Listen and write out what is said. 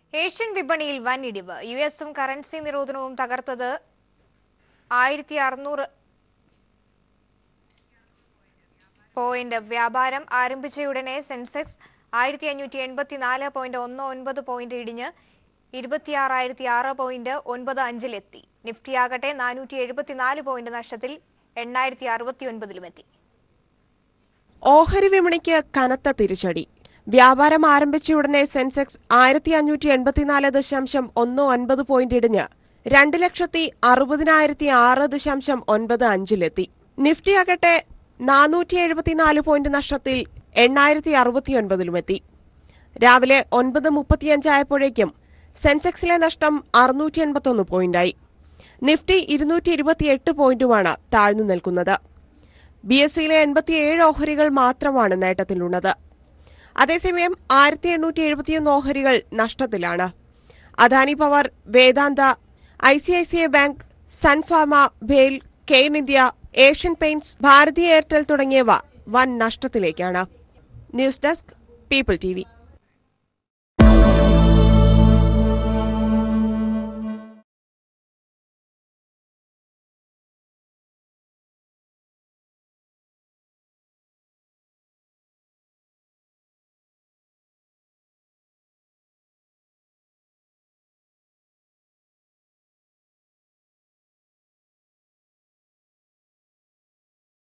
Asian വിപണിയിൽ വൻ ഇടിവ് യു എസും കറൻസി നിരോധനവും തകർത്തത് ആയിരത്തി അറുന്നൂറ് പോയിന്റ് വ്യാപാരം ആരംഭിച്ചയുടനെ സെൻസെക്സ് ആയിരത്തി അഞ്ഞൂറ്റി എൺപത്തിനാല് പോയിന്റ് ഒന്ന് ഒൻപത് പോയിന്റ് ഇടിഞ്ഞ് ഇരുപത്തിയാറായിരത്തി ആറ് പോയിന്റ് ഒൻപത് അഞ്ചിലെത്തി നിഫ്റ്റിയാകട്ടെ നാനൂറ്റി എഴുപത്തിനാല് പോയിന്റ് നഷ്ടത്തിൽ എണ്ണായിരത്തി അറുപത്തി ഒൻപതിലുമെത്തി ഓഹരി വിപണിക്ക് കനത്ത തിരിച്ചടി വ്യാപാരം ആരംഭിച്ചയുടനെ സെൻസെക്സ് ആയിരത്തി അഞ്ഞൂറ്റി എൺപത്തിനാല് ദശാംശം ഒന്ന് ഒൻപത് പോയിന്റ് ഇടിഞ്ഞ് രണ്ട് ലക്ഷത്തി അറുപതിനായിരത്തി ആറ് ദശാംശം ഒൻപത് അഞ്ചിലെത്തി നിഫ്റ്റി ആകട്ടെ നാനൂറ്റി എഴുപത്തിനാല് പോയിന്റ് നഷ്ടത്തിൽ എണ്ണായിരത്തി അറുപത്തിയൊൻപതിലുമെത്തി രാവിലെ ഒൻപത് മുപ്പത്തിയഞ്ചായപ്പോഴേക്കും സെൻസെക്സിലെ നഷ്ടം അറുന്നൂറ്റി എൺപത്തൊന്ന് പോയിന്റായി നിഫ്റ്റി ഇരുന്നൂറ്റി ഇരുപത്തിയെട്ട് പോയിന്റുമാണ് താഴ്ന്നു നിൽക്കുന്നത് ബി എസ് സിയിലെ എൺപത്തിയേഴ് ഓഹരികൾ മാത്രമാണ് നേട്ടത്തിലുള്ളത് അതേസമയം ആയിരത്തി എണ്ണൂറ്റി എഴുപത്തിയൊന്ന് ഓഹരികൾ നഷ്ടത്തിലാണ് Adani power Vedanta I C I C I bank Sun Pharma ഭേൽ Cairn India Asian Paints Bharti Airtel തുടങ്ങിയവ വൻ നഷ്ടത്തിലേക്കാണ് ന്യൂസ് ഡെസ്ക് പീപ്പിൾ ടി